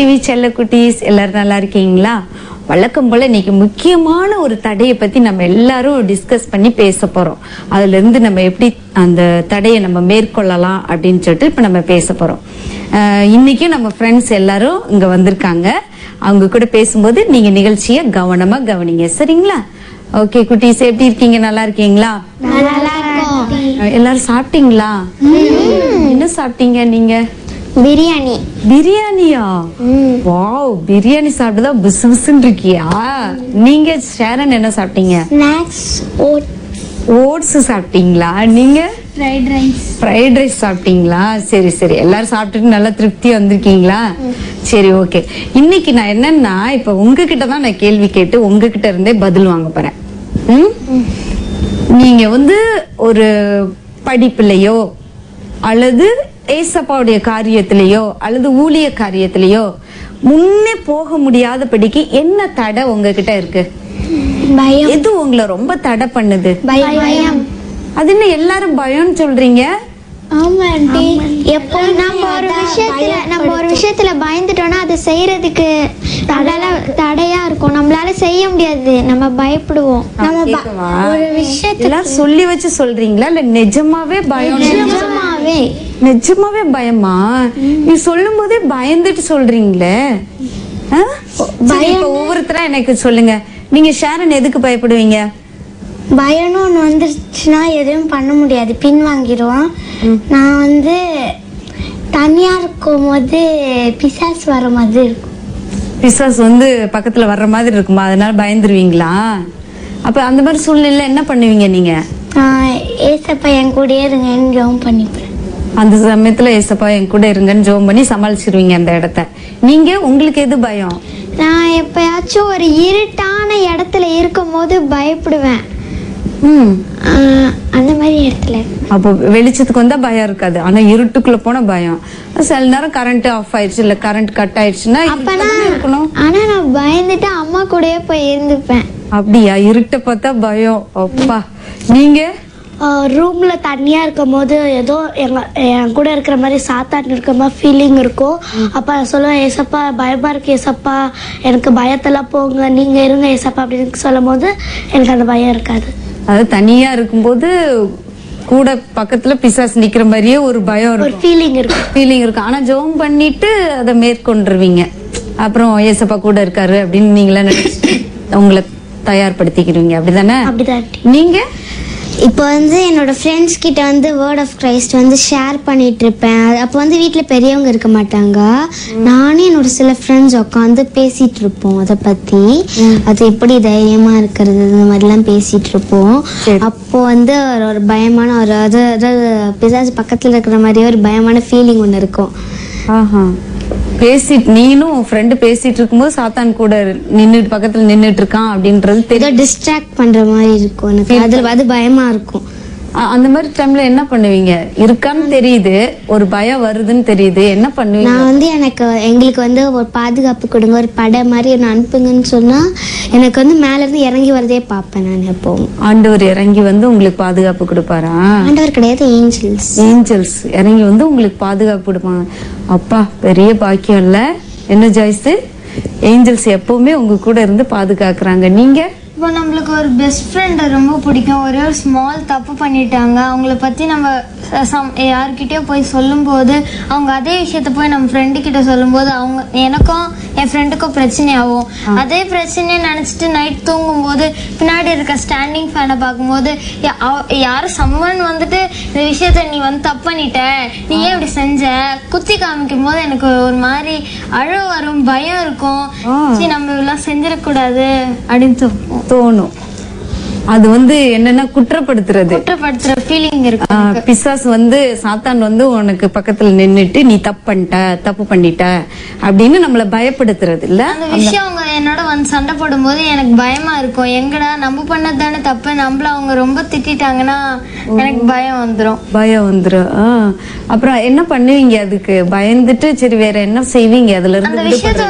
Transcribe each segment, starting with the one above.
TV செல்ல குட்டீஸ் எல்லாரும் நல்லா இருக்கீங்களா வழக்கம் போல இன்னைக்கு முக்கியமான ஒரு தடையை பத்தி நம்ம எல்லாரும் டிஸ்கஸ் பண்ணி பேச போறோம் அதுல இருந்து நம்ம எப்படி அந்த தடையை நம்ம மேற்கொள்ளலாம் அப்படின்னு சொல்லிட்டு இப்ப நம்ம பேச போறோம் அஹ் இன்னைக்கும் நம்ம ஃப்ரெண்ட்ஸ் எல்லாரும் இங்க வந்திருக்காங்க அவங்க கூட பேசும்போது நீங்க நிகழ்ச்சியை கவனமா கவனிங்க சரிங்களா ஓகே குட்டீஸ் எப்படி இருக்கீங்க நல்லா இருக்கீங்களா அஹ் எல்லாரும் சாப்பிட்டீங்களா என்ன சாப்பிட்டீங்க நீங்க பிரியாணி பிரியாணியா வாவ் பிரியாணி சாப்பிட்டுதான் புசு புசுன்னு இருக்கியா நீங்க ஷேரன் என்ன சாப்பிட்டீங்க ஸ்நாக்ஸ் ஓட் ஓட்ஸ் சாப்பிட்டீங்களா நீங்க ஃப்ரைட் ரைஸ் ஃப்ரைட் ரைஸ் சாப்பிட்டீங்களா சரி சரி எல்லாரும் சாப்பிட்டுட்டு நல்லா திருப்தியா வந்திருக்கீங்களா சரி ஓகே இன்னைக்கு நான் என்னன்னா இப்ப உங்ககிட்ட தான் நான் கேள்வி கேட்டு உங்ககிட்ட இருந்தே பதில் வாங்க போறேன் ம்? நீங்க வந்து ஒரு படிப்புலயோ அல்லது ஏசப்பாவுடைய காரியத்திலேயோ அல்லது ஊழிய காரியத்திலேயோ முன்னே போக முடியாதபடிக்கு என்ன தடை உங்ககிட்ட இருக்கு பயம் எது உங்களை ரொம்ப தடை பண்ணுது பயம் அது என்ன எல்லாரும் பயம்னு சொல்றீங்க ஆமா ஆண்டி எப்போ நம்ம ஒரு விஷயத்துல நம்ம ஒரு விஷயத்துல பயந்துட்டோம்னா அதை செய்யறதுக்கு நம்மளால தடையா இருக்கும் நம்மளால செய்ய முடியாது நம்ம பயப்படுவோம் நம்ம ப- கேட்கவா? ஒரு விஷயத்துல எல்லாம் சொல்லி வச்சு சொல்றீங்களா இல்ல நிஜமாவே பயம் நிஜமாவே நிஜமாவே பயமா நீ சொல்லும் போதே பயந்துட்டு சொல்றீங்களே ஆ? சரி, இப்ப ஒவ்வொருத்தரா எனக்கு சொல்லுங்க நீங்க ஷேரன் எதுக்கு பயப்படுவீங்க பயம்னு ஒன்று வந்துருச்சுன்னா எதுவும் பண்ண முடியாது பின் வாங்கிடுவோம் நான் வந்து தனியா இருக்கும் போது பிசாஸ் வர மாதிரி இருக்கும் பிசாஸ் வந்து பக்கத்துல வர்ற மாதிரி இருக்குமா அதனால பயந்துருவீங்களா அப்ப அந்த மாதிரி சூழ்நிலையில என்ன பண்ணுவீங்க நீங்க நான் ஏசப்பா என் கூடயே இருங்கன்னு ஜெபம் பண்ணிப்பேன் அந்த சமயத்துல ஏசப்பா என் கூட இருங்கன்னு ஜோம் பண்ணி சமாளிச்சிருவீங்க அந்த இடத்த நீங்க உங்களுக்கு எது பயம் நான் எப்பயாச்சும் ஒரு இருட்டான இடத்துல இருக்கும் போது பயப்படுவேன் ம் ஆஹ் அந்த மாதிரி இடத்துல அப்போ வெளிச்சத்துக்கு வந்தா பயம் இருக்காது ஆனா இருட்டுக்குள்ள போனா பயம் சில நேரம் கரண்ட் ஆஃப் ஆயிடுச்சு இல்ல கரண்ட் கட் ஆயிடுச்சுன்னா அப்பனா இருட்டுல இருக்கணும் ஆனா நான் பயந்துட்டு அம்மா கூடயே போய் இருந்துப்பேன் அப்படியா இருட்ட பார்த்தா பயம் அப்பா நீங்க ரூம்ல தனியா இருக்கும் போது ஏதோ எங்க என் கூட இருக்கிற மாதிரி சாத்தான் இருக்கிற மாதிரி ஃபீலிங் இருக்கும் அப்ப நான் சொல்லுவேன் ஏசப்பா பயமா இருக்கு ஏசப்பா எனக்கு பயத்தெல்லாம் போங்க நீங்க இருங்க ஏசப்பா அப்படின்னு சொல்லும் போது எனக்கு அந்த பயம் இருக்காது அதாவது தனியா இருக்கும்போது கூட பக்கத்துல பிசாசு நிக்கிற மாதிரியே ஒரு பயம் ஒரு இருக்கும் ஃபீலிங் இருக்கும் ஃபீலிங் இருக்கும் ஆனா ஜெபம் பண்ணிட்டு அதை மேற்கொண்டுருவீங்க அப்புறம் ஏசப்பா கூட இருக்காரு அப்படின்னு நீங்களே நினைச்சு உங்களை தயார்படுத்திக்கிடுவீங்க அப்படிதானே அப்படிதான் நீங்க இப்போ வந்து என்னோட ஃப்ரெண்ட்ஸ் கிட்ட வந்து வேர்ட் ஆஃப் கிரைஸ்ட் வந்து ஷேர் பண்ணிட்டு இருப்பேன் அது- அப்போ வந்து வீட்டில் பெரியவங்க இருக்க மாட்டாங்க நானும் என்னோட சில ஃப்ரெண்ட்ஸ் உட்காந்து பேசிட்டு இருப்போம் அதை பத்தி அது எப்படி தைரியமா இருக்கிறது இந்த மாதிரிலாம் பேசிட்டு இருப்போம் சரி. அப்போ வந்து ஒரு- ஒரு பயமான ஒரு அது அதாவது பிசாசு பக்கத்துல இருக்கிற மாதிரியே ஒரு பயமான ஃபீலிங் ஒன்று இருக்கும் ஆஹா பேசிட்டு நீனும் உன் ஃப்ரெண்டு பேசிட்டு இருக்கும்போது சாத்தான் கூட நின்னுட்டு பக்கத்துல நின்னுட்டு இருக்கான் அப்படின்றது ஏதோ தெரியும் டிஸ்ட்ராக்ட் பண்ற மாதிரி இருக்கும் எனக்கு அது அது பயமா இருக்கும் அ- அந்த மாதிரி டைம்ல என்ன பண்ணுவீங்க இருக்கான்னு தெரியுது ஒரு பயம் வருதுன்னு தெரியுது என்ன பண்ணுவீங்க நான் வந்து எனக்கு எங்களுக்கு வந்து ஒரு பாதுகாப்பு கொடுங்க ஒரு படை மாதிரி ஒன்று அனுப்புங்கன்னு சொன்னா எனக்கு வந்து மேல இருந்து இறங்கி வரதே பார்ப்பேன் நான் எப்பவும் ஆண்டவர் இறங்கி வந்து உங்களுக்கு பாதுகாப்பு கொடுப்பாரா ஆண்டவர் கிடையாது ஏஞ்சல்ஸ் ஏஞ்சல்ஸ் இறங்கி வந்து உங்களுக்கு பாதுகாப்பு கொடுப்பாங்க அப்பா பெரிய பாக்கியம் இல்ல என்ன ஜாய்ஸ் ஏஞ்சல்ஸ் எப்பவுமே உங்க கூட இருந்து பாதுகாக்குறாங்க நீங்க இப்போ நம்மளுக்கு ஒரு பெஸ்ட் ஃப்ரெண்டை ரொம்ப பிடிக்கும் ஒரே ஒரு ஸ்மால் தப்பு பண்ணிட்டாங்க அவங்கள பற்றி நம்ம ச- சம் யார்கிட்டயோ போய் சொல்லும்போது அவங்க அதே விஷயத்த போய் நம்ம ஃப்ரெண்டு கிட்ட சொல்லும்போது அவங்க எனக்கும் என் ஃப்ரெண்டுக்கும் பிரச்சனை ஆகும் அதே பிரச்சனையை நினச்சிட்டு நைட் தூங்கும்போது பின்னாடி இருக்க ஸ்டாண்டிங் ஃபேனை பார்க்கும்போது யா- அவ- யாரும் சம்மன் வந்துட்டு இந்த விஷயத்த நீ வந்து தப்பு பண்ணிட்ட நீ ஏன் இப்படி செஞ்ச குத்தி காமிக்கும் போது எனக்கு ஒரு மாதிரி அழ வரும் பயம் இருக்கும் சீ நம்ம இதெல்லாம் செஞ்சிடக்கூடாது அப்படின்னு தோணும் தோணும் அது வந்து என்னன்னா குற்றப்படுத்துறது குற்றப்படுத்துற ஃபீலிங் இருக்கு ஆ, பிசாசு வந்து சாத்தான் வந்து உனக்கு பக்கத்துல நின்னுட்டு நீ தப்பு பண்ணிட்ட தப்பு பண்ணிட்ட அப்படின்னு நம்மள பயப்படுத்துறது இல்ல அந்த விஷயம் அவங்க என்னோட வந்து சண்டை போடும்போது எனக்கு பயமா இருக்கும் எங்கடா நம்ம பண்ணது தானே தப்பு நம்மள அவங்க ரொம்ப திட்டிட்டாங்கன்னா எனக்கு பயம் வந்துரும் பயம் வந்துரும் ஆ. அப்புறம் என்ன பண்ணுவீங்க அதுக்கு பயந்துட்டு சரி வேற என்ன செய்வீங்க அதுல அந்த இருந்து விஷயத்த வந்து நான்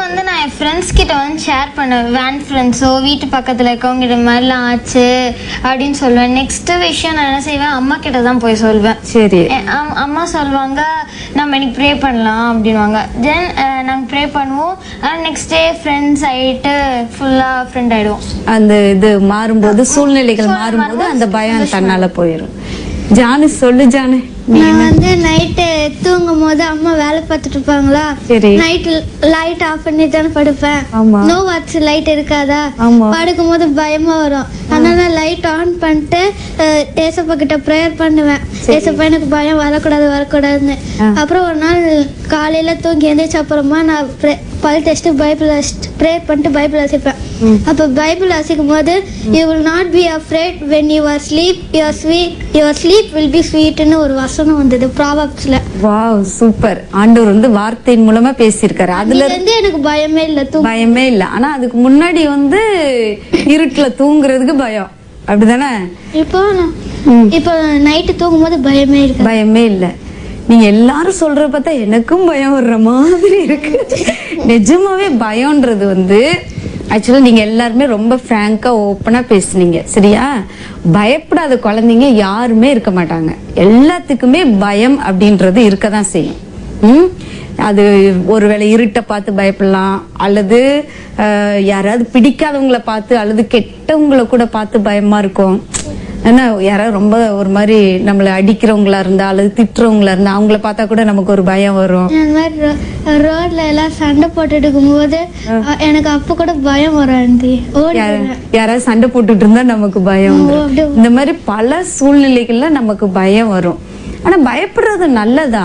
நான் என் ஃப்ரெண்ட்ஸ் கிட்ட வந்து ஷேர் பண்ணுவேன் வேன் ஃப்ரெண்ட்ஸோ வீட்டு பக்கத்தில் இருக்கவங்க கிட்ட மாதிரிலாம் ஆச்சு அப்படின்னு சொல்லுவேன் நெக்ஸ்ட் விஷயம் நான் என்ன செய்வேன் அம்மா கிட்ட தான் போய் சொல்வேன் சரி எ- அம்- அம்மா சொல்லுவாங்க நம்ம இன்னைக்கு ப்ரே பண்ணலாம் அப்படின்வாங்க தென் நாங்கள் ப்ரே பண்ணுவோம் ஆனால் நெக்ஸ்ட் டே ஃப்ரெண்ட்ஸ் ஆகிட்டு ஃபுல்லாக ஃப்ரெண்ட் ஆகிடுவோம் அந்த இது மாறும்போது சூழ்நிலைகள் மாறும்போது அந்த பயம் தன்னால போயிடும் ஜானு சொல்லு ஜானு நீ நான் வந்து நைட்டு தூங்கும் போது அம்மா வேலை பார்த்துட்டு இருப்பாங்களா சரி. நைட் லைட் ஆஃப் பண்ணி தானே படுப்பேன் ஆமா. நோ வாட்ச் லைட் இருக்காதா ஆமா. படுக்கும் போது பயமா வரும் அதனால லைட் ஆன் பண்ணிட்டு அஹ், ஏசப்பா கிட்ட ப்ரேயர் பண்ணுவேன் ஏசப்பா எனக்கு பயம் வரக்கூடாது வரக்கூடாதுன்னு ஆ. அப்புறம் ஒரு நாள் காலையில தூங்கி எந்திரிச்ச அப்புறமா நான் pray- பல் டெஸ்ட் பைபிள் ப்ரேயர் பண்ணிட்டு பைபிள் வாசிப்பேன் அப்போ பைபிள் வாசிக்கும் போது you will not be afraid when you are sleep your sweet your sleep will be sweetன்னு ஒரு வசனம் வந்தது ப்ராபப்ஸ்ல வாவ் சூப்பர் ஆண்டவர் வந்து வார்த்தையின் மூலமா பேசியிருக்காரு அதுல அதுல இருந்து எனக்கு பயமே இல்ல தூங்க பயமே இல்ல ஆனா அதுக்கு முன்னாடி வந்து இருட்டுல தூங்குறதுக்கு பயம் அப்படிதானே இப்போ நான் இப்போ நைட்டு தூங்கும் போது பயமே இருக்கு பயமே இல்ல நீங்க எல்லாரும் சொல்ற பார்த்தா எனக்கும் பயம் வர்ற மாதிரி இருக்கு நிஜமாவே பயம்ன்றது வந்து ஆக்சுவலா நீங்க எல்லாருமே ரொம்ப ஃப்ராங்கா ஓப்பனா பேசுனீங்க சரியா பயப்படாத குழந்தைங்க யாருமே இருக்க மாட்டாங்க எல்லாத்துக்குமே பயம் அப்படின்றது இருக்க தான் செய்யும் ம்? அது ஒருவேளை இருட்டை பார்த்து பயப்படலாம் அல்லது அஹ், யாராவது பிடிக்காதவங்கள பார்த்து அல்லது கெட்டவங்கள கூட பார்த்து பயமா இருக்கும் ஏன்னா யாராவது ரொம்ப ஒரு மாதிரி நம்மளை அடிக்கிறவங்களா இருந்தா அல்லது திட்டுறவங்களா இருந்தா அவங்கள பார்த்தா கூட நமக்கு ஒரு பயம் வரும் அந்த மாதிரி ரோ- ரோட்ல எல்லாம் சண்டை போட்டுட்டு இருக்கும்போது அஹ், எனக்கு அப்ப கூட பயம் வரும் ஆண்டி ஓடி யார- யாராவது சண்டை போட்டுட்டு இருந்தா நமக்கு பயம் வந்துரும். அப்படியே. இந்த மாதிரி பல சூழ்நிலைகள்ல நமக்கு பயம் வரும் ஆனா பயப்படுறது நல்லதா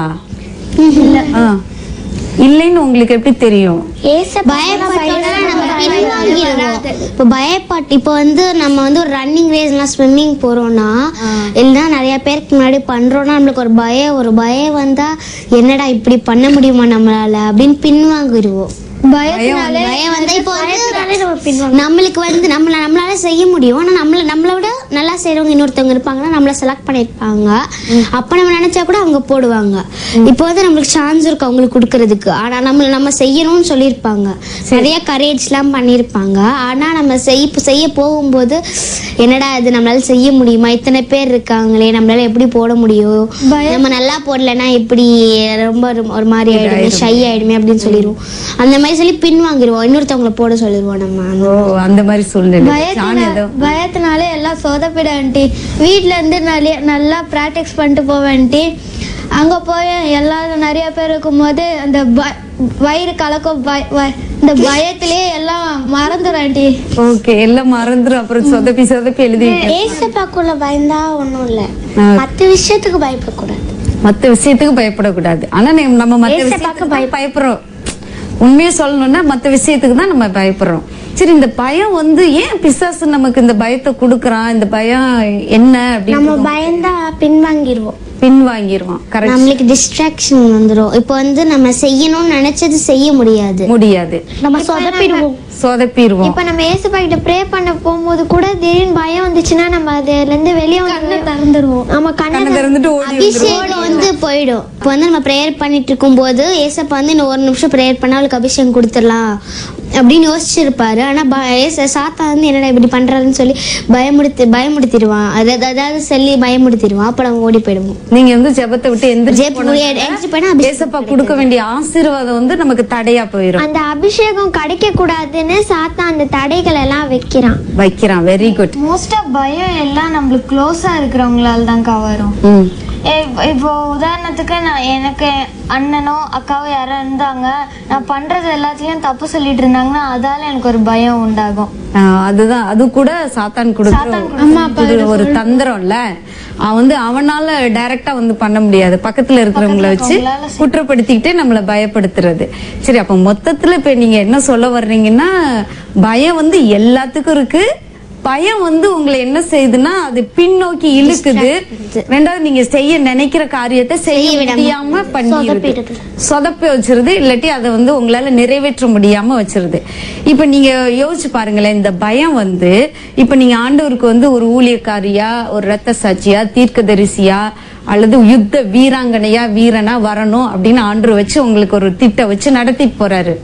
ஆ. இல்லைன்னு உங்களுக்கு எப்படி தெரியும் பயப்பட்டோம்னா நம்ம பின்வாங்கிடுவோம் இப்போ பயப்பட்டு இப்போ வந்து நம்ம வந்து ஒரு ரன்னிங் ரேஸ்லாம் ஸ்விம்மிங் போறோம்னா இல்லைன்னா நிறைய பேருக்கு முன்னாடி பண்றோம்னா நம்மளுக்கு ஒரு பயம் ஒரு பயம் வந்தா என்னடா இப்படி பண்ண முடியுமா நம்மளால அப்படின்னு பின்வாங்கிடுவோம் பயத்தினாலே பயம் வந்தா இப்போ வந்து பயத்தினாலே நம்ம பின்வாங்க நம்மளுக்கு வந்து நம்மள நம்மளால செய்ய முடியும் ஆனா நம்மள நம்மளை விட நல்லா செய்றவங்க இன்னொருத்தவங்க இருப்பாங்கன்னா நம்மள செலக்ட் பண்ணிருப்பாங்க அப்ப நம்ம நினைச்சா கூட அவங்க போடுவாங்க இப்போ வந்து நம்மளுக்கு சான்ஸ் இருக்கு அவங்களுக்கு கொடுக்கறதுக்கு ஆனா நம்ம நம்ம செய்யணும்னு சொல்லியிருப்பாங்க நிறைய கரேஜ் எல்லாம் பண்ணியிருப்பாங்க ஆனா நம்ம செய் இப்ப செய்ய போகும்போது என்னடா இது நம்மளால செய்ய முடியுமா இத்தனை பேர் இருக்காங்களே நம்மளால எப்படி போட முடியும் நம்ம நல்லா போடலைன்னா எப்படி ரொம்ப ஒரு- ஒரு மாதிரி ஆயிடுமே ஷை ஆயிடுமே அப்படின்னு சொல்லிடுவோம் அந்த மாதிரி சொல்லி பின் வாங்கிடுவோம் இன்னொருத்தவங்கள போட சொல்லிடுவோம் நம்ம ஓ அந்த மாதிரி சூழ்நிலை ஜான் பயத்தினால ஏதோ பயத்தினாலே எல்லாம் சொதப்பிட ஆண்டி வீட்ல இருந்து நிறைய நல்லா ப்ராக்டிஸ் பண்ணிட்டு போவேன்ட்டி அங்க போய் எல்லாரும் நிறைய பேர் இருக்கும்போது அந்த ப- வயிறு கலக்கும் பய- வ- இந்த பயத்திலேயே எல்லாம் மறந்துடும் ஆண்டி ஓகே எல்லாம் மறந்துரும் அப்புறம் சொதப்பி சொதப்பி எழுதி ஏசப்பாக்குள்ள பயந்தா ஒன்றும் இல்லை ஆ. மற்ற விஷயத்துக்கு பயப்படக்கூடாது மத்த விஷயத்துக்கு பயப்படக்கூடாது ஆனா நீ- நம்ம மத்த விஷயத்துக்கு தான் பயப்படுறோம் உண்மையை சொல்லணும்னா மத்த விஷயத்துக்கு தான் நம்ம பயப்படுறோம் சரி இந்த பயம் வந்து ஏன் பிசாசு நமக்கு இந்த பயத்தை கொடுக்கறான் இந்த பயம் என்ன அப்படின்னு பயந்தா பின்வாங்கிடுவோம் பின்வாங்கிடுவான் கரெக்ட் நம்மளுக்கு டிஸ்ட்ராக்ஷன் வந்துடும் இப்போ வந்து நம்ம செய்யணும்னு நினைச்சது செய்ய முடியாது முடியாது நம்ம சொதப்பிடுவோம் சொதப்பிடுவோம் இப்ப நம்ம ஏசப்பா கிட்ட ப்ரே பண்ண போகும்போது கூட திடீர்னு பயம் வந்துச்சுன்னா நம்ம அதுல இருந்து வெளியே வந்து திறந்துருவோம் நம்ம கண்ணை கண்ணை திறந்துட்டு ஓடி அபிஷேகம் வந்து போயிடும் இப்போ வந்து நம்ம ப்ரேயர் பண்ணிட்டு இருக்கும்போது ஏசப்பா வந்து இன்னும் ஒரு நிமிஷம் ப்ரேயர் பண்ணா அவளுக்கு அபிஷேகம் கொடுத்துடலாம் அப்படின்னு யோசிச்சிருப்பாரு ஆனா ப- ஏச சாத்தா வந்து என்னடா இப்படி பண்றாருன்னு சொல்லி பயமுடுத்தி பயமுடுத்திடுவான் அதாவது அதாவது சொல்லி பயமுடுத்திடுவான் அப்ப நம்ம ஓடி போயிடுவோம் நீங்க வந்து ஜெபத்தை விட்டு எந்திரிச்சு ஜெப போனதுனால எந்திரிச்சு போனா அபிஷேகம் ஏசப்பா கொடுக்க வேண்டிய ஆசீர்வாதம் வந்து நமக்கு தடையா போயிடும் அந்த அபிஷேகம் கிடைக்க கூடாதுன்னு சாத்தா அந்த தடைகள் எல்லாம் வைக்கிறான் வைக்கிறான் வெரி குட் மோஸ்டா பயம் எல்லாம் நம்மளுக்கு க்ளோஸா இருக்கிறவங்களால தான்க்கா வரும் ம் இப்- இப்போ உதாரணத்துக்கு நான் எனக்கு அண்ணனோ அக்காவோ யாரோ இருந்தாங்க நான் பண்றது எல்லாத்தையும் தப்பு சொல்லிட்டு இருந்தாங்கன்னா அதால எனக்கு ஒரு பயம் உண்டாகும் ஆஹ் அதுதான் அது கூட சாத்தான் கொடுக்குற ஒரு ஒரு தந்திரம்ல அவன் வந்து அவனால டைரக்டா வந்து பண்ண முடியாது பக்கத்துல இருக்கிறவங்கள வச்சு குற்றப்படுத்திக்கிட்டே நம்மள பயப்படுத்துறது சரி அப்ப மொத்தத்துல இப்ப நீங்க என்ன சொல்ல வர்றீங்கன்னா பயம் வந்து எல்லாத்துக்கும் இருக்கு பயம் வந்து உங்களை என்ன செய்யுதுன்னா அது பின்னோக்கி இழுக்குது ரெண்டாவது நீங்க செய்ய நினைக்கிற காரியத்தை செய்ய முடியாம பண்ணிடுது சொதப்பி வச்சிருது இல்லாட்டி அதை வந்து உங்களால நிறைவேற்ற முடியாம வச்சிருது இப்ப நீங்க யோசிச்சு பாருங்களேன் இந்த பயம் வந்து இப்ப நீங்க ஆண்டவருக்கு வந்து ஒரு ஊழியக்காரியா ஒரு ரத்த சாட்சியா தீர்க்கதரிசியா அல்லது யுத்த வீராங்கனையா வீரனா வரணும் அப்படின்னு ஆண்டவர் வச்சு உங்களுக்கு ஒரு திட்டம் வச்சு நடத்திட்டு போறாரு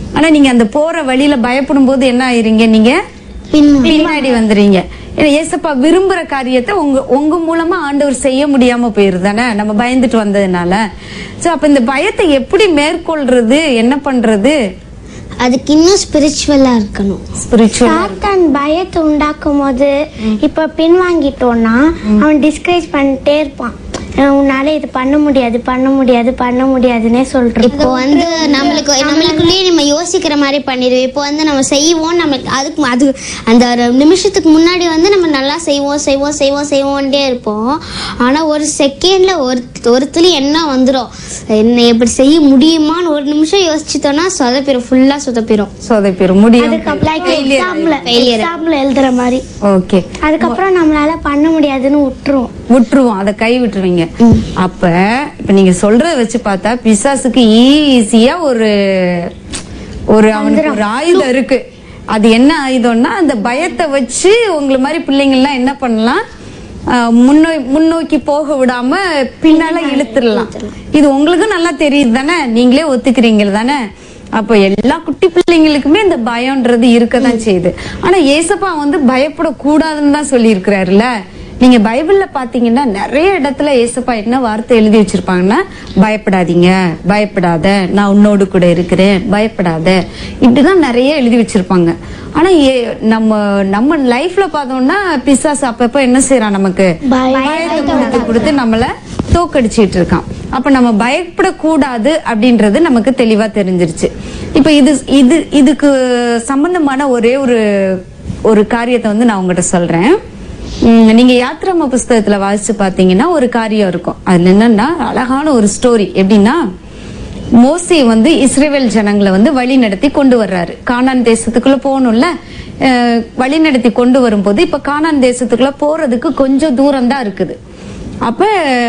ஆனா நீங்க அந்த போற வழியில பயப்படும் போது என்ன ஆயிருங்க நீங்க பின்னாடி வந்துறீங்க ஏன்னா ஏசப்பா விரும்புற காரியத்தை உங்க உங்க மூலமா ஆண்டவர் செய்ய முடியாம போயிருதானே நம்ம பயந்துட்டு வந்ததுனால சோ அப்ப இந்த பயத்தை எப்படி மேற்கொள்றது என்ன பண்றது அதுக்கு இன்னும் ஸ்பிரிச்சுவலா இருக்கணும் ஸ்பிரிச்சுவல் சாத்தான் பயத்தை உண்டாக்கும் போது இப்ப பின்வாங்கிட்டோம்னா அவன் டிஸ்கரேஜ் பண்ணிட்டே இருப்பான் அஹ் உன்னால இது பண்ண முடியாது பண்ண முடியாது பண்ண முடியாதுன்னே சொல்லிட்டு இப்போ வந்து நம்மளுக்கு நம்மளுக்குள்ளேயே நம்ம யோசிக்கிற மாதிரி பண்ணிடுவோம் இப்போ வந்து நம்ம செய்வோம் நம்மளுக்கு அதுக்கு அது அந்த ஒரு நிமிஷத்துக்கு முன்னாடி வந்து நம்ம நல்லா செய்வோம் செய்வோம் செய்வோம் செய்வோம்ட்டே இருப்போம் ஆனால் ஒரு செகண்ட்ல ஒரு ஒரு துளி என்ன வந்துடும் என்ன எப்படி செய்ய முடியுமான்னு ஒரு நிமிஷம் யோசிச்சுட்டோம்னா சொதப்பிடும் ஃபுல்லாக சொதப்பிடும் சொதப்பிரும் முடியும் லைக் எக்ஸாம்ல எக்ஸாம்ல எழுதுற மாதிரி ஓகே அதுக்கப்புறம் நம்மளால பண்ண முடியாதுன்னு விட்டுருவோம் விட்டுருவோம் அதை கை விட்டுருவீங்க அப்ப இப்ப நீங்க சொல்றத வச்சு பார்த்தா பிசாசுக்கு ஈஸியா ஒரு ஒரு அவனுக்கு ஒரு ஆயுதம் இருக்கு அது என்ன ஆயுதம்னா அந்த பயத்தை வச்சு உங்களை மாதிரி பிள்ளைங்க எல்லாம் என்ன பண்ணலாம் ஆஹ் முன்னோ முன்னோக்கி போக விடாம பின்னால இழுத்துடலாம் இது உங்களுக்கு நல்லா தெரியுது தானே நீங்களே ஒத்துக்கிறீங்க தானே அப்ப எல்லா குட்டி பிள்ளைங்களுக்குமே இந்த பயம்ன்றது இருக்கதான் செய்யுது ஆனா ஏசப்பா வந்து பயப்படக்கூடாதுன்னு தான் சொல்லி இருக்கிறாருல்ல நீங்க பைபிள்ல பாத்தீங்கன்னா நிறைய இடத்துல ஏசப்பா என்ன வார்த்தை எழுதி வச்சிருப்பாங்கன்னா பயப்படாதீங்க பயப்படாத நான் உன்னோடு கூட இருக்கிறேன் பயப்படாத இப்படிதான் நிறைய எழுதி வச்சிருப்பாங்க ஆனா ஏ- நம்ம நம்ம லைஃப்ல பார்த்தோம்னா பிசாசு அப்பப்ப என்ன செய்யறான் நமக்கு பயத்தை கொடுத்து கொடுத்து நம்மள தோக்கடிச்சிட்டு இருக்கான் அப்ப நம்ம பயப்படக்கூடாது அப்படின்றது நமக்கு தெளிவா தெரிஞ்சிருச்சு இப்ப இது இது இதுக்கு சம்பந்தமான ஒரே ஒரு ஒரு காரியத்தை வந்து நான் உங்ககிட்ட சொல்றேன் உம், நீங்க யாத்ராம புஸ்தகத்துல வாசிச்சு பாத்தீங்கன்னா ஒரு காரியம் இருக்கும் அதுல என்னன்னா அழகான ஒரு ஸ்டோரி எப்படின்னா மோசே வந்து இஸ்ரேல் ஜனங்களை வந்து வழி நடத்தி கொண்டு வர்றாரு கானான் தேசத்துக்குள்ள போகணும்ல அஹ், வழி நடத்தி கொண்டு வரும்போது இப்ப கானான் தேசத்துக்குள்ள போறதுக்கு கொஞ்சம் தூரம் தான் இருக்குது அப்ப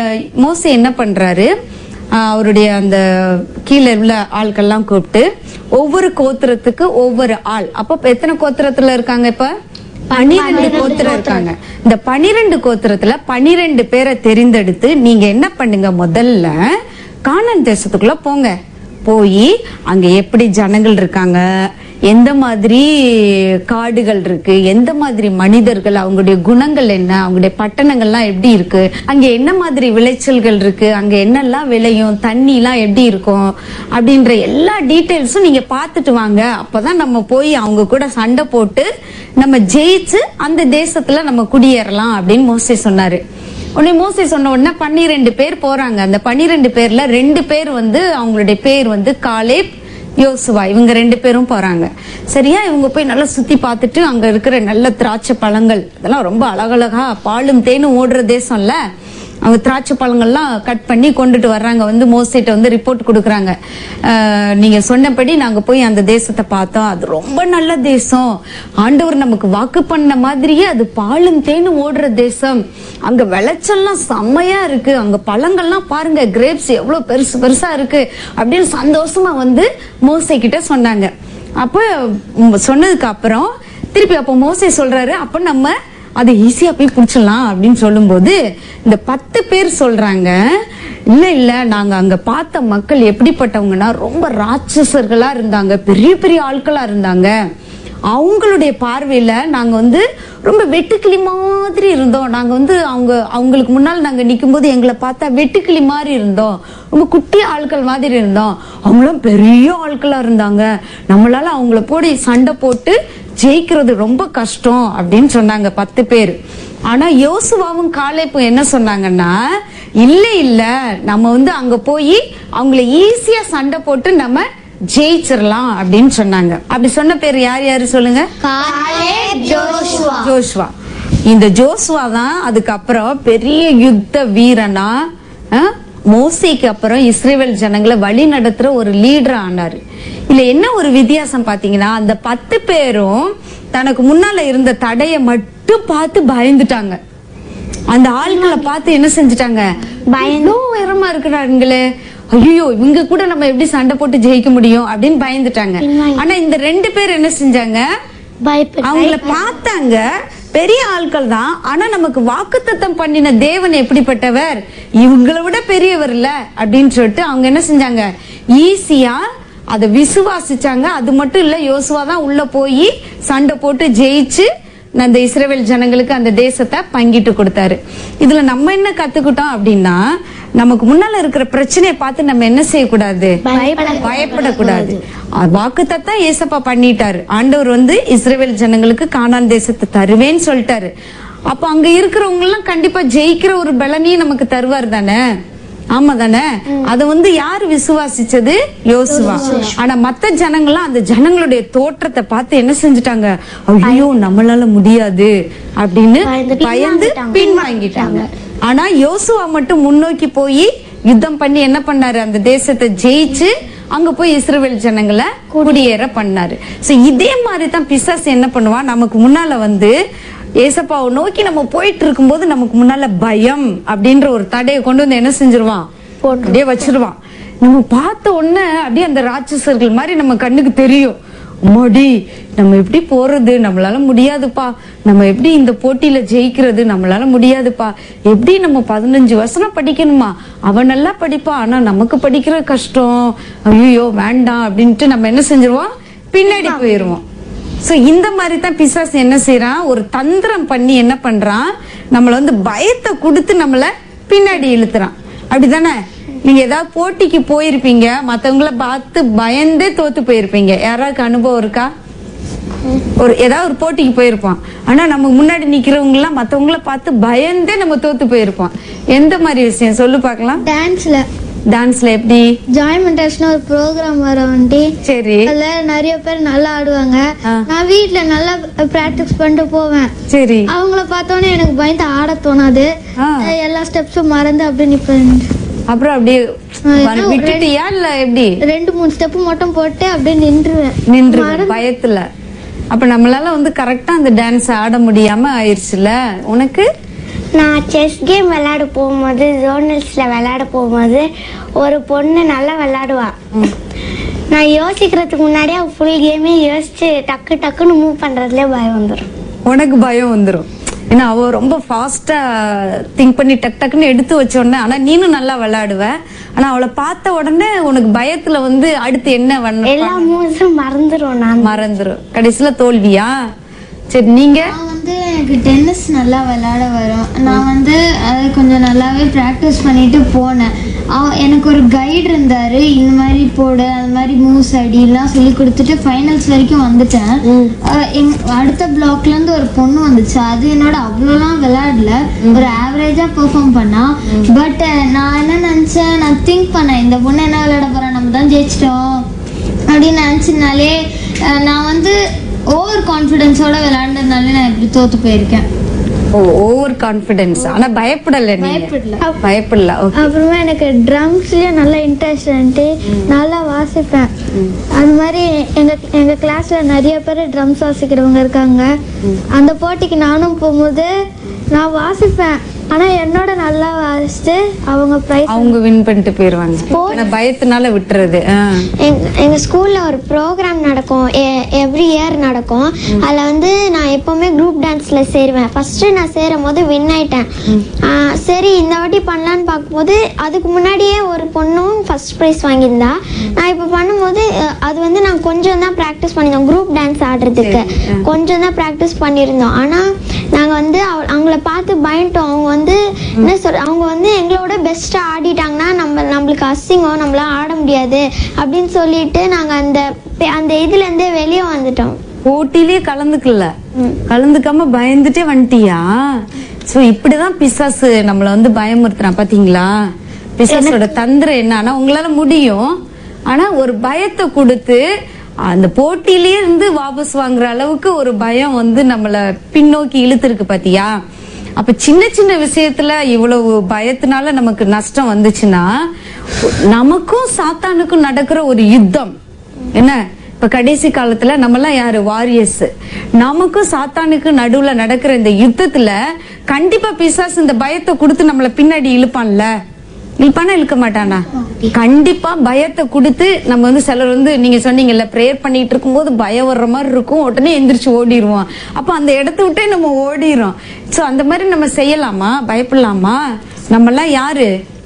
மோசே என்ன பண்றாரு ஆஹ் அவருடைய அந்த கீழே உள்ள ஆட்கள்லாம் கூப்பிட்டு ஒவ்வொரு கோத்திரத்துக்கு ஒவ்வொரு ஆள் அப்ப இப்ப எத்தனை கோத்திரத்துல இருக்காங்க இப்ப பனிரெண்டு கோத்திரம் இருக்காங்க இந்த பனிரெண்டு கோத்திரத்துல பனிரெண்டு பேரை தெரிந்தெடுத்து நீங்க என்ன பண்ணுங்க முதல்ல கானான் தேசத்துக்குள்ள போங்க போய் அங்க எப்படி ஜனங்கள் இருக்காங்க எந்த மாதிரி காடுகள் இருக்கு எந்த மாதிரி மனிதர்கள் அவங்களுடைய குணங்கள் என்ன அவங்களுடைய பட்டணங்கள்லாம் எப்படி இருக்கு அங்க என்ன மாதிரி விளைச்சல்கள் இருக்கு அங்க என்னெல்லாம் விளையும் தண்ணி எல்லாம் எப்படி இருக்கும் அப்படின்ற எல்லா டீட்டெயில்ஸும் நீங்க பார்த்துட்டு வாங்க அப்பதான் நம்ம போய் அவங்க கூட சண்டை போட்டு நம்ம ஜெயிச்சு அந்த தேசத்துல நம்ம குடியேறலாம் அப்படின்னு மோசே சொன்னாரு உடனே மோசே சொன்ன உடனே பன்னிரெண்டு பேர் போறாங்க அந்த பன்னிரெண்டு பேர்ல ரெண்டு பேர் வந்து அவங்களுடைய பேர் வந்து காலேப் யோசுவா இவங்க ரெண்டு பேரும் போறாங்க சரியா இவங்க போய் நல்லா சுத்தி பார்த்துட்டு அங்க இருக்கிற நல்ல திராட்சை பழங்கள் இதெல்லாம் ரொம்ப அழகழகா பாலும் தேனும் ஓடுற தேசம்ல அவங்க திராட்சை பழங்கள்லாம் கட் பண்ணி கொண்டுட்டு வர்றாங்க வந்து மோசிட்ட வந்து ரிப்போர்ட் கொடுக்குறாங்க அஹ், நீங்க சொன்னபடி நாங்க போய் அந்த தேசத்தை பார்த்தோம் அது ரொம்ப நல்ல தேசம் ஆண்டவர் நமக்கு வாக்கு பண்ண மாதிரியே அது பாலும் தேனும் ஓடுற தேசம் அங்க விளைச்சல்லாம் செம்மையா இருக்கு அங்க பழங்கள்லாம் பாருங்க கிரேப்ஸ் எவ்வளவு பெருசு பெருசா இருக்கு அப்படின்னு சந்தோஷமா வந்து மோசை கிட்ட சொன்னாங்க அப்ப உம், சொன்னதுக்கு அப்புறம் திருப்பி அப்ப மோசே சொல்றாரு அப்ப நம்ம அதை ஈஸியா போய் பிடிச்சிடலாம் அப்படின்னு சொல்லும்போது இந்த பத்து பேர் சொல்றாங்க இல்ல இல்ல நாங்க அங்க பார்த்த மக்கள் எப்படிப்பட்டவங்கன்னா ரொம்ப ராட்சசர்களா இருந்தாங்க பெரிய பெரிய ஆட்களா இருந்தாங்க அவங்களுடைய பார்வையில நாங்க வந்து ரொம்ப வெட்டுக்கிளி மாதிரி இருந்தோம் நாங்க வந்து அவங்க அவங்களுக்கு முன்னால் நாங்க நிக்கும்போது எங்களை பார்த்தா வெட்டுக்கிளி மாதிரி இருந்தோம் ரொம்ப குட்டி ஆட்கள் மாதிரி இருந்தோம் அவங்களும் பெரிய ஆட்களா இருந்தாங்க நம்மளால அவங்கள போடி சண்டை போட்டு ஜெயிக்கிறது ரொம்ப கஷ்டம் அப்படின்னு சொன்னாங்க பத்து பேர் ஆனா யோசுவாவும் காலேப்பும் என்ன சொன்னாங்கன்னா இல்ல இல்ல நம்ம வந்து அங்க போய் அவங்கள ஈஸியா சண்டை போட்டு நம்ம ஜெயிச்சிரலாம் அப்படின்னு சொன்னாங்க அப்படி சொன்ன பேர் யார் யாரு சொல்லுங்க ஜோஷ்வா இந்த ஜோஸ்வா தான் அதுக்கப்புறம் பெரிய யுத்த வீரனா அஹ், மோசேக்கு அப்புறம் இஸ்ரேல் ஜனங்களை வழி நடத்துற ஒரு லீடர் ஆனாரு இல்ல என்ன ஒரு வித்தியாசம் பாத்தீங்கன்னா அந்த பத்து பேரும் தனக்கு முன்னால இருந்த தடைய மட்டும் பார்த்து பயந்துட்டாங்க அந்த ஆட்களை பார்த்து என்ன செஞ்சுட்டாங்க பயந்தோ உயரமா இருக்கிறாங்களே ஐயோ இவங்க கூட நம்ம எப்படி சண்டை போட்டு ஜெயிக்க முடியும் அப்படின்னு பயந்துட்டாங்க ஆனா இந்த ரெண்டு பேர் என்ன செஞ்சாங்க பயப்பட அவங்கள பார்த்தாங்க பெரிய ஆட்கள் தான் ஆனா நமக்கு வாக்குத்தத்தம் பண்ணின தேவன் எப்படிப்பட்டவர் இவங்களை விட பெரியவர் இல்ல அப்படின்னு சொல்லிட்டு அவங்க என்ன செஞ்சாங்க ஈஸியா அதை விசுவாசிச்சாங்க அது மட்டும் இல்ல யோசுவா தான் உள்ள போய் சண்டை போட்டு ஜெயிச்சு அந்த இஸ்ரேல் ஜனங்களுக்கு அந்த தேசத்தை பங்கிட்டு கொடுத்தாரு இதுல நம்ம என்ன கத்துக்கிட்டோம் அப்படின்னா நமக்கு முன்னால இருக்கிற பிரச்சனையை பார்த்து நம்ம என்ன செய்யக்கூடாது பயப்படக்கூடாது வாக்கு தத்தம் ஏசப்பா பண்ணிட்டாரு ஆண்டவர் வந்து இஸ்ரேல் ஜனங்களுக்கு கானான் தேசத்தை தருவேன்னு சொல்லிட்டாரு அப்ப அங்க இருக்கிறவங்க எல்லாம் கண்டிப்பா ஜெயிக்கிற ஒரு பலனையும் நமக்கு தருவார் தானே ஆமா தானே அத வந்து யாரு விசுவாசிச்சது யோசுவா ஆனா மத்த ஜனங்கள்லாம் அந்த ஜனங்களுடைய தோற்றத்தை பார்த்து என்ன செஞ்சுட்டாங்க ஐயோ நம்மளால முடியாது அப்படின்னு பயந்து பின்வாங்கிட்டாங்க ஆனா யோசுவா மட்டும் முன்னோக்கி போய் யுத்தம் பண்ணி என்ன பண்ணாரு அந்த தேசத்தை ஜெயிச்சு அங்க போய் இஸ்ரவேல் ஜனங்களை குடியேற பண்ணாரு சோ இதே மாதிரி தான் பிசாசு என்ன பண்ணுவான் நமக்கு முன்னால வந்து ஏசப்பாவை நோக்கி நம்ம போயிட்டு இருக்கும்போது நமக்கு முன்னால பயம் அப்படின்ற ஒரு தடையை கொண்டு வந்து என்ன செஞ்சிருவான் அப்படியே வச்சிருவான் நம்ம பார்த்த உடனே அப்படியே அந்த ராட்சசர்கள் மாதிரி நம்ம கண்ணுக்கு தெரியும் மடி நம்ம எப்படி போறது நம்மளால முடியாதுப்பா நம்ம எப்படி இந்த போட்டியில ஜெயிக்கிறது நம்மளால முடியாதுப்பா எப்படி நம்ம பதினஞ்சு வருஷம் படிக்கணுமா அவன் நல்லா படிப்பா ஆனா நமக்கு படிக்கிற கஷ்டம் ஐயோ வேண்டாம் அப்படின்ட்டு நம்ம என்ன செஞ்சிருவோம் பின்னாடி போயிருவோம் சோ இந்த மாதிரி தான் பிசாசு என்ன செய்யறான் ஒரு தந்திரம் பண்ணி என்ன பண்றான் நம்மள வந்து பயத்தை கொடுத்து நம்மள பின்னாடி இழுத்துறான் அப்படிதானே நீங்க ஏதாவது போட்டிக்கு போயிருப்பீங்க மத்தவங்கள பார்த்து பயந்தே தோத்து போயிருப்பீங்க யாராருக்கு அனுபவம் இருக்கா ஒரு ஏதாவது ஒரு போட்டிக்கு போயிருப்பான் ஆனா நம்ம முன்னாடி நிக்கிறவங்க எல்லாம் மத்தவங்கள பார்த்து பயந்தே நம்ம தோத்து போயிருப்போம் எந்த மாதிரி விஷயம் சொல்லு பார்க்கலாம் டான்ஸ்ல டான்ஸ்ல எப்படி ஜாய் மென்டர்ஸ்னு ஒரு ப்ரோக்ராம் வர வண்டி சரி அதுல நிறைய பேர் நல்லா ஆடுவாங்க ஆ. நான் வீட்ல நல்லா பிராக்டிஸ் பண்ணிட்டு போவேன் சரி அவங்கள பார்த்தோன்னே எனக்கு பயந்து ஆட தோணாது ஆ. அஹ் எல்லா ஸ்டெப்ஸும் மறந்து அப்படியே நிப்பேன் அப்புறம் அப்படியே என்ன ஒரு விட்டுட்டியா இல்ல எப்படி ரெண்டு மூணு ஸ்டெப் மட்டும் போட்டு அப்படியே நின்றுவேன் நின்று பயத்துல அப்ப நம்மளால வந்து கரெக்டா அந்த டான்ஸ் ஆட முடியாம ஆயிருச்சுல உனக்கு நான் செஸ் கேம் விளையாட போகும்போது ஜோனல்ஸில் விளையாட போகும்போது ஒரு பொண்ணு நல்லா விளையாடுவா நான் யோசிக்கிறதுக்கு முன்னாடியே அவள் ஃபுல் கேமே யோசிச்சு டக்கு டக்குன்னு மூவ் பண்ணுறதுலே பயம் வந்துடும் உனக்கு பயம் வந்துரும் ஏன்னா அவ ரொம்ப ஃபாஸ்டா திங்க் பண்ணி டக் டக்குன்னு எடுத்து வச்ச உடனே ஆனா நீனும் நல்லா விளையாடுவ ஆனா அவளை பார்த்த உடனே உனக்கு பயத்துல வந்து அடுத்து என்ன பண்ண எல்லா மூவ்ஸும் மறந்துடும் நான் மறந்துரும் கடைசியில தோல்வியா சரி நீங்க நான் வந்து எனக்கு டென்னிஸ் நல்லா விளையாட வரும் நான் வந்து அதை கொஞ்சம் நல்லாவே ப்ராக்டிஸ் பண்ணிட்டு போனேன் அவ- எனக்கு ஒரு கைடு இருந்தார் இந்த மாதிரி போடு அந்த மாதிரி மூவ்ஸ் அடிலாம் சொல்லி கொடுத்துட்டு ஃபைனல்ஸ் வரைக்கும் வந்துட்டேன் அஹ் எங் அடுத்த பிளாக்லேருந்து ஒரு பொண்ணு வந்துச்சு அது என்னோட அவ்வளோலாம் விளையாடல ஒரு ஆவரேஜாக பெர்ஃபார்ம் பண்ணா பட் நான் என்ன நினச்சேன் நான் திங்க் பண்ணேன் இந்த பொண்ணு என்ன விளையாட போகிறேன் நம்ம தான் ஜெயிச்சிட்டோம் அப்படின்னு நினச்சினாலே நான் வந்து ஓவர் கான்ஃபிடென்ஸோட விளையாண்டதுனாலே நான் இப்படி தோத்து போயிருக்கேன் ஓவர் கான்பிடன்ஸ் ஆனா பயப்படல நீங்க பயப்படல. பயப்படல ஓகே அப்புறமா எனக்கு ட்ரம்ஸ்லயும் நல்ல இன்ட்ரெஸ்ட் வந்துட்டு நல்லா வாசிப்பேன் அது மாதிரி எங்க எங்க கிளாஸ்ல நிறைய பேர் ட்ரம்ஸ் வாசிக்கிறவங்க இருக்காங்க அந்த போட்டிக்கு நானும் போகும்போது நான் வாசிப்பேன் ஆனா என்னோட நல்லா வாசிச்சு அவங்க ப்ரைஸ் அவங்க வின் பண்ணிட்டு போயிருவாங்க ஆனா பயத்தினால விட்டுறது ஆ. எங் எங்கள் ஸ்கூலில் ஒரு ப்ரோக்ராம் நடக்கும் எவ்ரி இயர் நடக்கும் அதில் வந்து நான் எப்போவுமே குரூப் டான்ஸில் சேருவேன் ஃபஸ்ட்டு நான் சேரும் போது வின் ஆயிட்டேன் ஆ, சரி இந்த வாட்டி பண்ணலான்னு பார்க்கும்போது அதுக்கு முன்னாடியே ஒரு பொண்ணும் ஃபர்ஸ்ட் ப்ரைஸ் வாங்கியிருந்தா நான் இப்போ பண்ணும்போது அஹ், அது வந்து நான் கொஞ்சம் தான் ப்ராக்டிஸ் பண்ணியிருந்தோம் குரூப் டான்ஸ் ஆடுறதுக்கு கொஞ்சம் தான் ப்ராக்டிஸ் பண்ணியிருந்தோம் ஆனால் நாங்கள் வந்து அவ- அவங்கள பார்த்து பயந்துட்டோம் அவங்க வந்து என்ன சொல் அவங்க வந்து எங்களோட பெஸ்ட்டாக ஆடிட்டாங்கன்னா நம்ம நம்மளுக்கு அசிங்கம் நம்மளால ஆட முடியாது அப்படின்னு சொல்லிட்டு நாங்கள் அந்த பே- அந்த இதுலேருந்தே வெளியே வந்துட்டோம் போட்டியிலேயே கலந்துக்கல கலந்துக்காம பயந்துட்டே வந்துட்டியா சோ இப்படிதான் பிசாசு நம்மள வந்து பயமுறுத்துறான் பாத்தீங்களா பிசாசோட தந்திரம் என்ன ஆனா உங்களால முடியும் ஆனா ஒரு பயத்தை கொடுத்து அந்த போட்டியிலேயே இருந்து வாபஸ் வாங்குற அளவுக்கு ஒரு பயம் வந்து நம்மள பின்னோக்கி இழுத்துருக்கு பாத்தியா அப்ப சின்ன சின்ன விஷயத்துல இவ்வளவு பயத்தினால நமக்கு நஷ்டம் வந்துச்சுன்னா நமக்கும் சாத்தானுக்கும் நடக்கிற ஒரு யுத்தம் என்ன இப்ப கடைசி காலத்துல நம்மலாம் யாரு வாரியர்ஸ் நமக்கும் சாத்தானுக்கும் நடுவுல நடக்கிற இந்த யுத்தத்துல கண்டிப்பா பிசாசு இந்த பயத்தை கொடுத்து நம்மள பின்னாடி இழுப்பான்ல இழுப்பானா இழுக்க மாட்டானா கண்டிப்பா பயத்தை கொடுத்து நம்ம வந்து சிலர் வந்து நீங்க சொன்னீங்கல்ல ப்ரேயர் பண்ணிட்டு இருக்கும்போது பயம் வர்ற மாதிரி இருக்கும் உடனே எந்திரிச்சு ஓடிடுவோம் அப்ப அந்த இடத்த விட்டே நம்ம ஓடிரும் சோ அந்த மாதிரி நம்ம செய்யலாமா பயப்படலாமா நம்ம எல்லாம் யாரு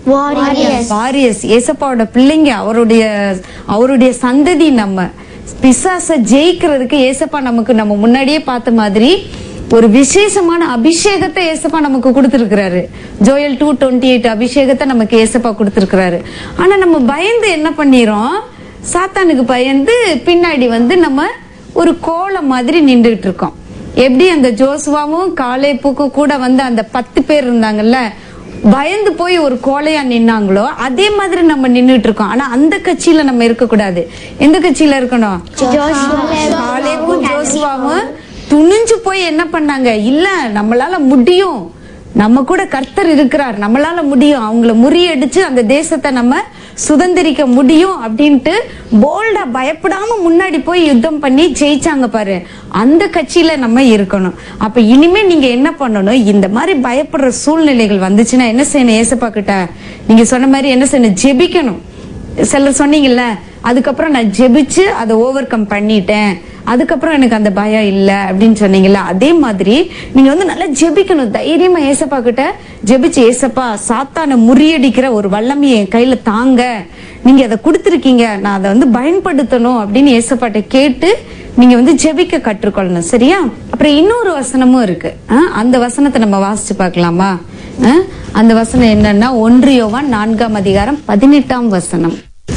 வாரியர்ஸ் ஏசப்பாவோட பிள்ளைங்க அவருடைய அவருடைய சந்ததி நம்ம பிசாச ஜெயிக்கிறதுக்கு ஏசப்பா நமக்கு நம்ம முன்னாடியே பார்த்த மாதிரி ஒரு விசேஷமான அபிஷேகத்தை ஏசப்பா நமக்கு கொடுத்திருக்கிறாரு ஜோயல் டூ டுவெண்ட்டி எயிட் அபிஷேகத்தை நமக்கு ஏசப்பா கொடுத்திருக்கிறாரு ஆனா நம்ம பயந்து என்ன பண்ணிரோம் சாத்தானுக்கு பயந்து பின்னாடி வந்து நம்ம ஒரு கோலம் மாதிரி நின்றுட்டு இருக்கோம் எப்படி அந்த ஜோசுவாவும் காலேப்புக்கும் கூட வந்து அந்த பத்து பேர் இருந்தாங்கல்ல பயந்து போய் ஒரு கோலையா நின்னாங்களோ அதே மாதிரி நம்ம நின்னுட்டு இருக்கோம் ஆனா அந்த கட்சியில நம்ம இருக்க கூடாது எந்த கட்சியில இருக்கணும் காலேப்பும் ஜோசுவாவும் துணிஞ்சு போய் என்ன பண்ணாங்க இல்ல நம்மளால முடியும் நம்ம கூட கர்த்தர் இருக்கிறார் நம்மளால முடியும் அவங்கள முறியடிச்சு அந்த தேசத்தை நம்ம சுதந்திரிக்க முடியும் அப்படின்ட்டு போல்டா பயப்படாம முன்னாடி போய் யுத்தம் பண்ணி ஜெயிச்சாங்க பாரு அந்த கட்சியில நம்ம இருக்கணும் அப்ப இனிமே நீங்க என்ன பண்ணணும் இந்த மாதிரி பயப்படுற சூழ்நிலைகள் வந்துச்சுன்னா என்ன செய்யணும் ஏசப்பா கிட்ட நீங்க சொன்ன மாதிரி என்ன செய்யணும் ஜெபிக்கணும் சிலர் சொன்னீங்கல்ல அதுக்கப்புறம் நான் ஜெபிச்சு அதை ஓவர் கம் பண்ணிட்டேன் அதுக்கப்புறம் எனக்கு அந்த பயம் இல்ல அப்படின்னு சொன்னீங்கல்ல அதே மாதிரி நீங்க வந்து நல்லா ஜெபிக்கணும் தைரியமா ஏசப்பா கிட்ட ஜெபிச்சு ஏசப்பா சாத்தானை முறியடிக்கிற ஒரு வல்லமையை என் கையில தாங்க நீங்க அதை கொடுத்துருக்கீங்க நான் அதை வந்து பயன்படுத்தணும் அப்படின்னு ஏசப்பாட்ட கேட்டு நீங்க வந்து ஜெபிக்க கற்றுக்கொள்ளணும் சரியா அப்புறம் இன்னொரு வசனமும் இருக்கு ஆ, அந்த வசனத்தை நம்ம வாசிச்சு பார்க்கலாமா ஆ, அந்த வசனம் என்னன்னா ஒன்று யோவான் நான்காம் அதிகாரம் பதினெட்டாம் வசனம்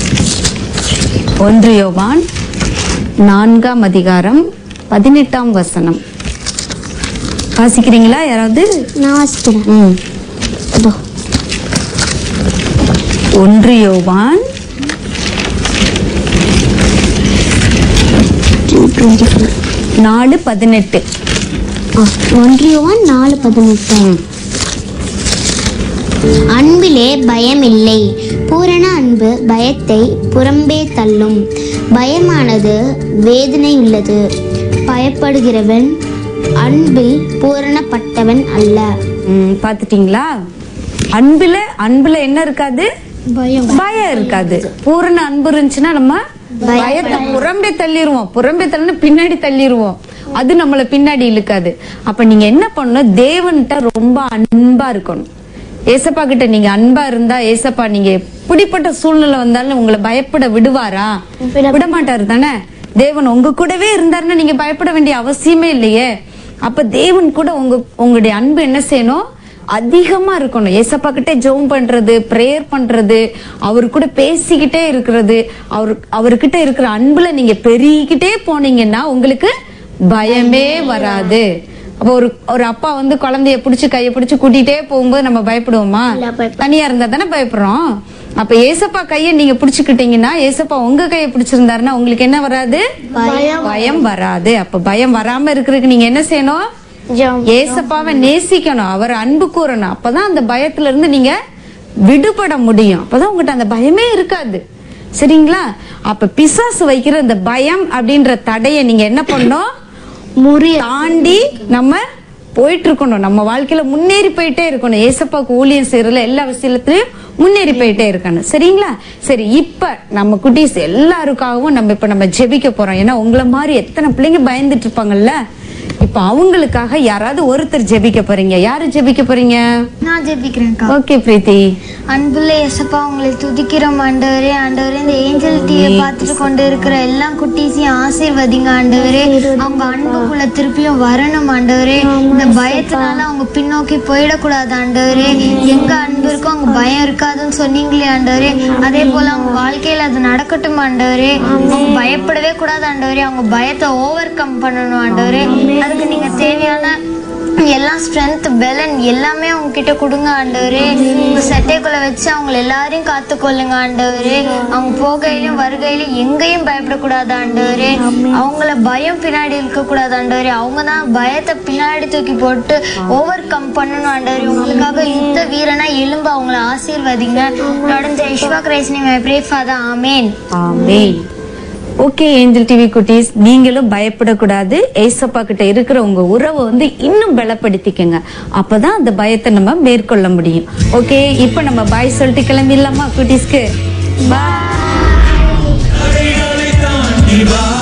ஒன்று யோவான் நான்காம் அதிகாரம் பதினெட்டாம் வசனம் வாசிக்கிறீங்களா யாராவது நான் வாசிக்கிறேன் ம். இதோ. ஒன்று யோவான் நாலு பதினெட்டு ஆ, ஒன்றியவான் நாலு பதினெட்டு அன்பிலே பயமில்லை பூரண அன்பு பயத்தை புறம்பே தள்ளும் பயமானது வேதனை உள்ளது பயப்படுகிறவன் அன்பில் பூரணப்பட்டவன் அல்ல ம், பாத்துட்டீங்களா அன்புல அன்புல என்ன இருக்காது பயம் பயம் இருக்காது பூரண அன்பு இருந்துச்சுன்னா நம்ம பயத்தை புறம்பே தள்ளிடுவோம் புறம்பே தள்ளினா பின்னாடி தள்ளிடுவோம் அது நம்மள பின்னாடி இழுக்காது அப்ப நீங்க என்ன பண்ணணும் தேவன்கிட்ட ரொம்ப அன்பா இருக்கணும் ஏசப்பா கிட்ட நீங்க அன்பா இருந்தா ஏசப்பா நீங்க எப்படிப்பட்ட சூழ்நிலை வந்தாலும் உங்களை பயப்பட விடுவாரா விட மாட்டாரு தானே தேவன் உங்க கூடவே இருந்தாருன்னா நீங்க பயப்பட வேண்டிய அவசியமே இல்லையே அப்ப தேவன் கூட உங்க உங்களுடைய அன்பு என்ன செய்யணும் அதிகமா இருக்கணும் ஏசப்பா கிட்டே ஜெபம் பண்றது ப்ரேயர் பண்றது அவர் கூட பேசிக்கிட்டே இருக்கிறது அவர் அவர்கிட்ட இருக்கிற அன்புல நீங்க பெருகிக்கிட்டே போனீங்கன்னா உங்களுக்கு பயமே வராது அப்போ ஒரு ஒரு அப்பா வந்து குழந்தைய பிடிச்சு கைய பிடிச்சு கூட்டிட்டே போகும்போது நம்ம பயப்படுவோமா தனியா இருந்தா தானே பயப்படுறோம் அப்ப ஏசப்பா கைய நீங்க பிடிச்சுக்கிட்டீங்கன்னா ஏசப்பா உங்க கைய பிடிச்சிருந்தாருன்னா உங்களுக்கு என்ன வராது பயம் வராது அப்ப பயம் வராம இருக்கிறதுக்கு நீங்க என்ன செய்யணும் ஏசப்பாவை நேசிக்கணும் அவர் அன்பு கூறணும் அப்பதான் அந்த பயத்துல இருந்து நீங்க விடுபட முடியும் அப்பதான் உங்ககிட்ட அந்த பயமே இருக்காது சரிங்களா அப்ப பிசாசு வைக்கிற இந்த பயம் அப்படின்ற தடைய நீங்க என்ன பண்ணணும் தாண்டி நம்ம போயிட்டு இருக்கணும் நம்ம வாழ்க்கையில முன்னேறி போயிட்டே இருக்கணும் ஏசப்பாக்கு ஊழியம் செய்யறதுல எல்லா விஷயத்திலயும் முன்னேறி போயிட்டே இருக்கணும் சரிங்களா சரி இப்ப நம்ம குட்டீஸ் எல்லாருக்காகவும் நம்ம இப்ப நம்ம ஜெபிக்க போறோம் ஏன்னா உங்களை மாதிரி எத்தனை பிள்ளைங்க பயந்துட்டு இருப்பாங்கல்ல இப்ப அவங்களுக்காக யாராவது ஒருத்தர் ஜெபிக்க போறீங்க யாரு ஜெபிக்க போறீங்க நான் ஜெபிக்கிறேன்க்கா ஓகே பிரீத்தி அன்புள்ள இயேசப்பா உங்களை துதிக்கிறோம் ஆண்டவரே ஆண்டவரே இந்த ஏஞ்சல் டிவியை பார்த்துட்டு கொண்டு இருக்கிற எல்லா குட்டீஸையும் ஆசீர்வதிங்க ஆண்டவரே அவங்க அன்புக்குள்ள திருப்பியும் வரணும் ஆண்டவரே இந்த பயத்தினால அவங்க பின்னோக்கி போயிடக்கூடாது ஆண்டவரே எங்க அன்பு இருக்கோ அங்க பயம் இருக்காதுன்னு சொன்னீங்களே ஆண்டவரே அதே போல அவங்க வாழ்க்கையில அது நடக்கட்டும் ஆண்டவரே அவங்க பயப்படவே கூடாது ஆண்டவரே அவங்க பயத்தை ஓவர் கம் பண்ணணும் ஆண்டவரே அதுக்கு நீங்க தேவையான எல்லாம் ஸ்ட்ரென்த் பெலன் எல்லாமே அவங்க கிட்ட கொடுங்க ஆண்டவரே உங்க சட்டைக்குள்ள வச்சு அவங்கள எல்லாரையும் காத்துக்கொள்ளுங்க ஆண்டவரே அவங்க போகையிலும் வருகையிலும் எங்கேயும் பயப்படக்கூடாது ஆண்டவரே அவங்கள பயம் பின்னாடி இருக்க கூடாது ஆண்டவரே அவங்க தான் பயத்தை பின்னாடி தூக்கி போட்டு ஓவர் கம் பண்ணணும் ஆண்டவரே உங்களுக்காக யுத்த வீரனா எலும்பு அவங்கள ஆசீர்வதிங்க தொடர்ந்து Yeshua Christ name I pray father amen amen okay angel TV குட்டீஸ் நீங்களும் பயப்படக்கூடாது ஏசப்பா கிட்ட இருக்கிற உங்க உறவை வந்து இன்னும் பலப்படுத்திக்கங்க அப்பதான் அந்த பயத்தை நம்ம மேற்கொள்ள முடியும் ஓகே இப்போ நம்ம பாய் சொல்லிட்டு கிளம்பிடலாமா குட்டீஸ்க்கு பாய் தடைகளை தாண்டி வா